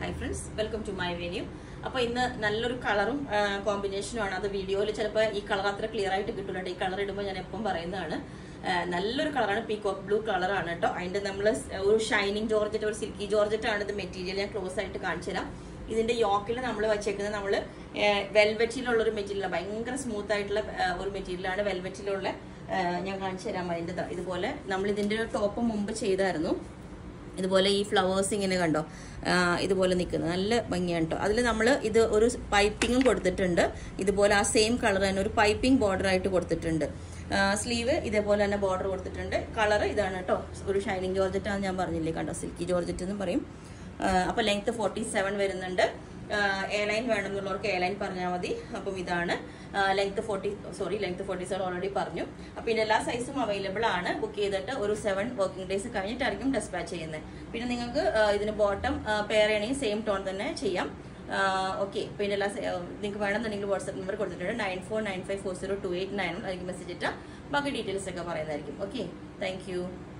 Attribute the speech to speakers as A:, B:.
A: high friends welcome to my venue അപ്പൊ ഇന്ന് നല്ലൊരു കളറും കോമ്പിനേഷനും ആണ് അത് വീഡിയോയിൽ ചിലപ്പോൾ ഈ കളർ അത്ര ക്ലിയർ ആയിട്ട് കിട്ടില്ല ഈ കളർ ഇടുമ്പോൾ ഞാൻ എപ്പം പറയുന്നതാണ് ആ, നല്ലൊരു കളറാണ് പീകോക്ക് ബ്ലൂ കളറാണ് കേട്ടോ അതിന്റെ നമ്മൾ ഒരു ഷൈനിങ് ജോർജറ്റ് ഒരു സിൽക്കി ജോർജറ്റ് ആണ് ഇത് മെറ്റീരിയൽ ഞാൻ ക്ലോസ് ആയിട്ട് കാണിച്ചു തരാം ഇതിന്റെ യോക്കിൽ നമ്മൾ വെച്ചേക്കുന്നത് നമ്മൾ വെൽവെറ്റിലുള്ള ഒരു മെറ്റീരിയൽ ഭയങ്കര സ്മൂത്ത് ആയിട്ടുള്ള ആ, ഒരു മെറ്റീരിയലാണ് വെൽവെറ്റിലുള്ള ഞാൻ കാണിച്ചു തരാം അതിന്റെ ദാ ഇതുപോലെ നമ്മൾ ഇതിന്റെ ടോപ്പ് മുമ്പ് ചെയ്തായിരുന്നു ഇതുപോലെ ഈ ഫ്ലവേഴ്സ് ഇങ്ങനെ കണ്ടോ ആ, ഇതുപോലെ നിൽക്കുന്നത് നല്ല ഭംഗിയാണ് കേട്ടോ അതിൽ നമ്മൾ ഇത് ഒരു പൈപ്പിങ്ങും കൊടുത്തിട്ടുണ്ട് ഇതുപോലെ ആ സെയിം കളർ തന്നെ ഒരു പൈപ്പിംഗ് ബോർഡർ ആയിട്ട് കൊടുത്തിട്ടുണ്ട് സ്ലീവ് ഇതേപോലെ തന്നെ ബോർഡർ കൊടുത്തിട്ടുണ്ട് കളർ ഇതാണ് കേട്ടോ ഒരു ഷൈനിങ് ജോർജറ്റ് ആണ് ഞാൻ പറഞ്ഞില്ലേ കണ്ടോ സിൽക്കി ജോർജറ്റ് എന്ന് പറയും ആ, അപ്പൊ ലെങ്ത് ഫോർട്ടി സെവൻ വരുന്നുണ്ട് എ ലൈൻ വേണമെന്നുള്ളവർക്ക് എ ലൈൻ പറഞ്ഞാൽ മതി അപ്പം ഇതാണ് length forty sorry length forty seven already പറഞ്ഞു അപ്പം ഇതിന്റെ എല്ലാ സൈസും അവൈലബിൾ ആണ് ബുക്ക് ചെയ്തിട്ട് ഒരു സെവൻ വർക്കിംഗ് ഡേയ്സ് കഴിഞ്ഞിട്ടായിരിക്കും ഡെസ്പാച്ച് ചെയ്യുന്നത് പിന്നെ നിങ്ങൾക്ക് ആ, ഇതിന് ബോട്ടം പെയർ ചെയ്യണമെങ്കിൽ സെയിം ടോൺ തന്നെ ചെയ്യാം ഓക്കെ പിന്നെ എല്ലാ നിങ്ങൾക്ക് വേണമെന്നുണ്ടെങ്കിൽ വാട്സ്ആപ്പ് നമ്പർ കൊടുത്തിട്ടുണ്ട് nine four nine five four zero two eight nine അതിലേക്ക് മെസ്സേജ് ഇട്ടാൽ ബാക്കി ഡീറ്റെയിൽസ് ഒക്കെ പറയുന്നതായിരിക്കും ഓക്കെ താങ്ക് യു